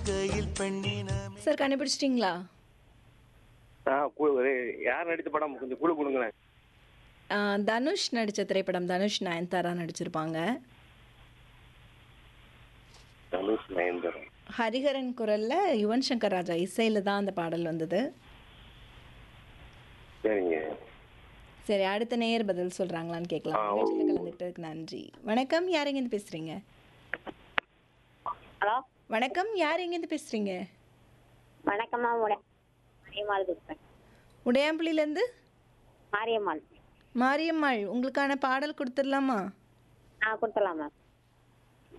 கையில் பெண்ணினமே சார் கண்டுபிடிச்சிட்டிங்களா ஆ கு- ஒரு யார் நடித்த படம் கொஞ்சம் குழு கொடுங்களேன் ஆ, தனுஷ் நடித்த திரைப்படம் தனுஷ் நயன்தாரா நடிச்சிருப்பாங்க தனுஷ் நயன்தாரா ஹரிஹரன் குரல்ல யுவன் சங்கர் ராஜா இசையில தான் அந்த பாடல் வந்தது சரிங்க சரி அடுத்த நேயர் பதில் சொல்றாங்களான்னு கேட்கலாம் ஆ, நிகழ்ச்சியில் கலந்துக்கிட்டதுக்கு நன்றி வணக்கம் யார் எங்கேருந்து பேசுறீங்க ஹலோ வணக்கம் யார் எங்கேருந்து பேசுறீங்க வணக்கம் மேம் உடைய மாரியம்மாள் பேசுகிறேன் உடையாம்புலியிலேருந்து மாரியம்மாள் மாரியம்மாள் உங்களுக்கான பாடல் கொடுத்துடலாமா ஆ கொடுத்துடலாம் மேம்